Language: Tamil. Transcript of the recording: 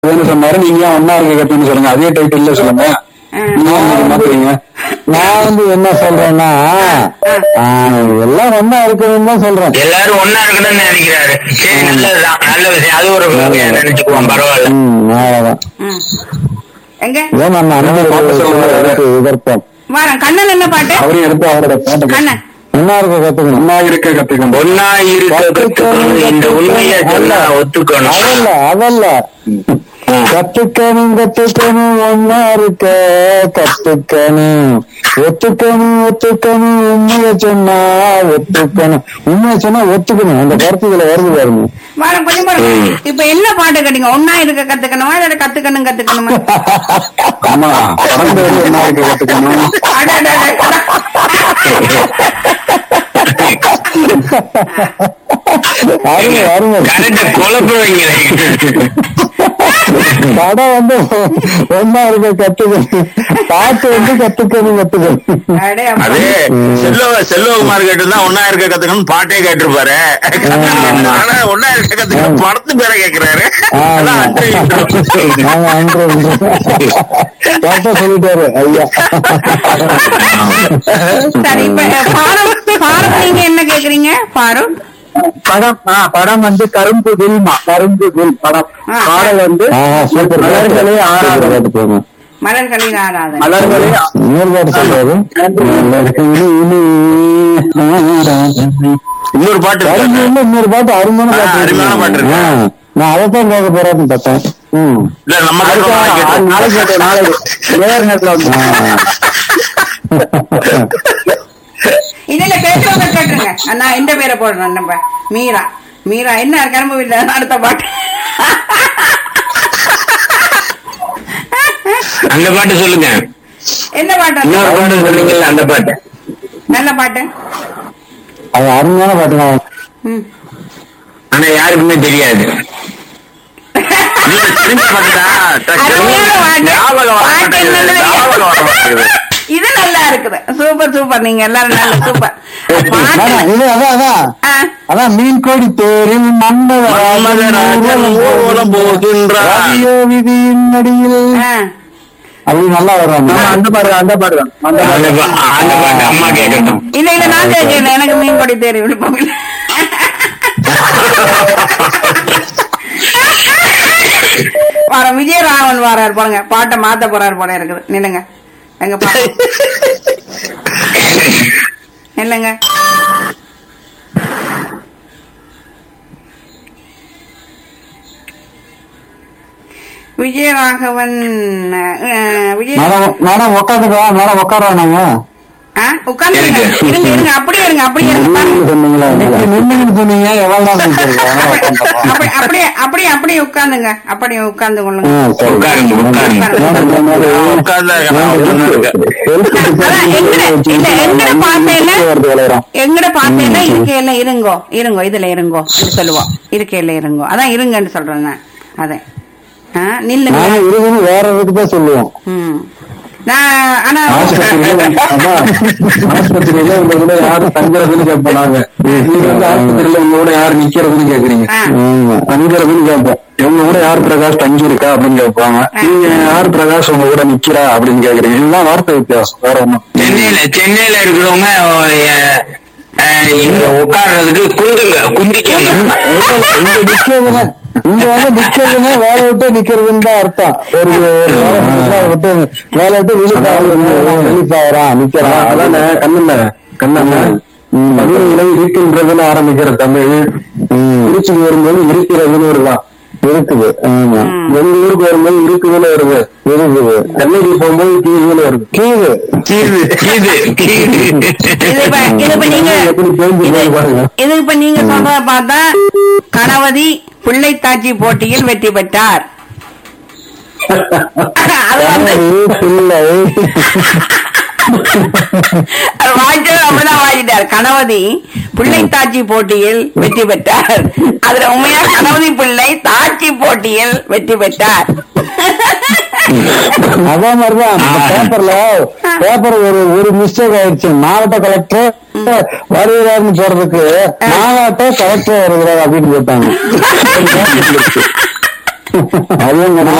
இருக்குதுன்னு சொன்னாரு நீங்க ஏன் ஒன்னா இருக்க கத்துன்னு சொல்லுங்க அதே டைட்டில்ல சொல்லுங்க நீங்க ஏன் இப்படி மாத்துறீங்க நான் வந்து என்ன சொல்றேன்னா ஆஹ், எல்லாம் ஒன்னா இருக்கணும்னு தான் சொல்றேன் எல்லாரும் ஒன்னா இருக்கணும்னு நினைக்கிறாரு சரி நல்லதுதான் நல்ல விஷயம் அது ஒரு வகையா நினைச்சுக்குவோம் பரவாயில்ல ம், அவ்வளவுதான் ம். எங்க ஏன் நம்ம அண்ணன் எதிர்ப்போம் வாரம் கண்ணன் என்ன பாட்டு அவரையும் எடுத்து அவரோட பாட்டு கண்ணன் ஒன்னா இருக்க கத்துக்கணும் ஒன்னா இருக்க கத்துக்கணும் ஒன்னா இருக்க கத்துக்கணும் இந்த உண்மையை சொன்னா ஒத்துக்கணும் அதல்ல அதல்ல கத்துக்கணும் கத்துக்கணும் ஒன்னா இருக்க கத்துக்கணும் ஒத்துக்கணும் ஒத்துக்கணும் உண்மைய சொன்னா ஒத்துக்கணும் உண்மைய சொன்னா ஒத்துக்கணும் அந்த கருத்துக்களை வருது பாருங்க வாரம் கொஞ்சம் பாருங்க இப்ப என்ன பாட்டு கேட்டீங்க ஒன்னா இருக்க கத்துக்கணுமா இல்ல கத்துக்கணும் கத்துக்கணுமா ஆமா பிறந்த வழி ஒன்னா இருக்க கத்துக்கணும் அட, அட, அட. அருமை அருமை கரெக்டா குழப்புவீங்களே கடை வந்து ஒன்னா இருக்க கத்துக்கணும் பாட்டு வந்து கத்துக்கணும் கத்துக்கணும் அடே அப்பா. அது செல்வ செல்வகுமார் கேட்டுதான் ஒன்னா இருக்க கத்துக்கணும் பாட்டே கேட்டிருப்பாரு ஆனா ஒன்னா இருக்க கத்துக்கணும் படத்து பேரை கேக்குறாரு அதான் அன்று இன்று. ஆமா அன்று இன்று. கரெக்டா சொல்லிட்டாரு ஐயா சரி இப்ப ஃபாரூக் ஃபாரூக் நீங்க என்ன கேக்குறீங்க ஃபாரூக் படம் ஆ, படம் வந்து கரும்பு வில்மா கரும்பு வில் படம் ஆ. பாடல் வந்து ஆஹா, சூப்பர் மலர்களே ஆறாவது பாட்டு போங்க மலர்களின் ஆராதனை மலர்களே இன்னொரு பாட்டு சொல்றாரு இன்னொரு பாட்டு இருக்கு. கரும்புல இன்னொரு பாட்டு அருமையான ஆ, பாட்டு அருமையான பாட்டு இருக்கு. ஆ, நான் அதைத்தான் கேட்க போறேன்னு பார்த்தேன் ம். இல்ல நம்ம அடுத்த கேட்டோம், வாரம், கேட்டோம். நாளைக்கு கேட்டோம், நாளைக்கு நேர் நேரத்துல வந்து இல்ல இல்ல பேசுறவங்க கேட்டுருங்க நான் இந்த பேரை போடுறேன் நம்ம மீரா மீரா என்ன கரும்பு இல்ல அடுத்த பாட்டு அந்த பாட்டு சொல்லுங்க என்ன பாட்டு இன்னொரு பாட்டு சொன்னீங்கல்ல அந்த பாட்டு நல்ல பாட்டு அது அருமையான பாட்டு தான் ம். ஆனா யாருக்குமே தெரியாது இல்ல, தெரிஞ்ச பாட்டுதான். டக்குனு அருமையான பாட்டு. ஞாபகம் வர பாட்டு மாட்டேங்குது. என்னன்னு ஞாபகம் வர மாட்டேங்குது. இது நல்லா இருக்குது சூப்பர் சூப்பர் நீங்க எல்லாரும் நல்ல சூப்பர் பாட்டு அதான், இது அதான் அதான் ஆ, அதான் மீன் கோடி தேரில் மன்மதராஜன் ஊர்வலம் போகின்றார். ரவியோ விதியின் அடியில் ஆ. அப்படி நல்லா வரும் ஆமா, அந்த பாடு அந்த பாடு தான் அந்த அந்த பாடு பா- அந்த பாட்டு அம்மா கேட்கட்டும் இல்ல இல்ல நான் கேட்கல எனக்கு மீன் கொடி தேடி விழுப்பம் இல்ல வர விஜயராமன் வராரு பாருங்க பாட்டை மாத்த போறாரு போல இருக்குது நில்லுங்க எங்க பாட்டு இல்லைங்க விஜயராகவன் அஹ், விஜய மேடம் மேடம் உட்காந்துக்கா மேடம் உட்காடுறானாங்க ஆ, உட்கார்ந்துருங்க இருங்க இருங்க அப்படியே இருங்க அப்படியே இருங்க பாருங்க. சொன்னீங்களா நின்னுன்னு சொன்னீங்க எவ்வளவு நாள் நிக்கிறீங்க? அதனால உட்கார்ந்துட்டோம். அப்படி அப்படியே அப்படியே அப்படியே உட்கார்ந்துங்க அப்படியே உட்கார்ந்து ஆ, கொள்ளுங்க சரி. உட்காருங்க, உட்காருங்க. மேடம், இந்த மாதிரி உட்கார்ந்தா இருக்கலாம், ஒண்ணும் இருக்க. அதான் எங்கட இல்ல எங்கட பாத்தையில வருது விளையாடும் எங்கட பாத்தையில இருக்கையில இருங்கோ இருங்கோ இதுல இருங்கோ இது சொல்லுவோம் இருக்கையில இருங்கோ அதான் இருங்கன்னு சொல்றேன் நான் அதை ஆ, நில்லுங்க நானும் இருக்குன்னு வேற இதுக்கு தான் சொல்லுவோம் ம் நான் ஆனா ஆஸ்பத்திரியில அதான், ஆஸ்பத்திரியில உங்க கூட யாரு தங்குறதுன்னு கேட்பாங்க நீங்க வந்து ஆஸ்பத்திரியில உங்க கூட யாரு நிக்கிறதுன்னு கேக்குறீங்க ஆ, ஆமா. தங்குறதுன்னு கேட்போம் இவங்க கூட யார் பிரகாஷ் தங்கி இருக்கா அப்படின்னு கேட்பாங்க நீங்க யார் பிரகாஷ் உங்க கூட நிக்கிறா அப்படின்னு கேக்குறீங்க இதுதான் வார்த்தை வித்தியாசம் வேற ஒண்ணும் சென்னையில சென்னையில இருக்கிறவங்க அஹ், அஹ், இங்க உட்கார்றதுக்கு குந்துங்க குந்திக்கங்க இங்க நிக்கிறதுன்னு இங்க வந்து நிக்கிறதுன்னா வேலை விட்டு நிக்கிறதுன்னு தான் அர்த்தம் ஒரு ஒரு வேலை விட்டு வேலை விட்டு விழிப்பாகிறான் விழிப்பாகிறான் நிக்கிறான் அதானே கண்ணுல கண்ணண்ண தமிழ்ல இருக்கின்றதுன்னு ஆரம்பிக்கிற தமிழ் திருச்சிக்கு வரும்போது இருக்கிறதுன்னு வருதான் இருக்குது ஆமா எங்க ஊருக்கு வரும்போது இருக்குதுன்னு வருது இருக்குது சென்னைக்கு போகும்போது தீவுன்னு வருது கீழ் கீது கீது கீது இது இப்ப இது இப்ப நீங்க எப்படி பேஞ்சு இது போய் பாருங்க இது இப்ப நீங்க சொல்றத பார்த்தா கணவதி பிள்ளைத்தாச்சி போட்டியில் வெற்றி பெற்றார் அது வந்து பிள்ளை அது வாய்ச்சது அப்படிதான் வாங்கிட்டார் கணவதி பிள்ளைத்தாச்சி போட்டியில் வெற்றி பெற்றார் அதுல உண்மையா கணவதி பிள்ளை தாச்சி போட்டியில் வெற்றி பெற்றார் அதே மாதிரிதான் அந்த பேப்பர்ல பேப்பர் ஒரு ஒரு மிஸ்டேக் ஆயிடுச்சு மாவட்ட கலெக்டர் வருகிறார்னு போடுறதுக்கு மாவட்ட கலெக்டர் வருகிறார் அப்படின்னு போட்டாங்க அதுவும்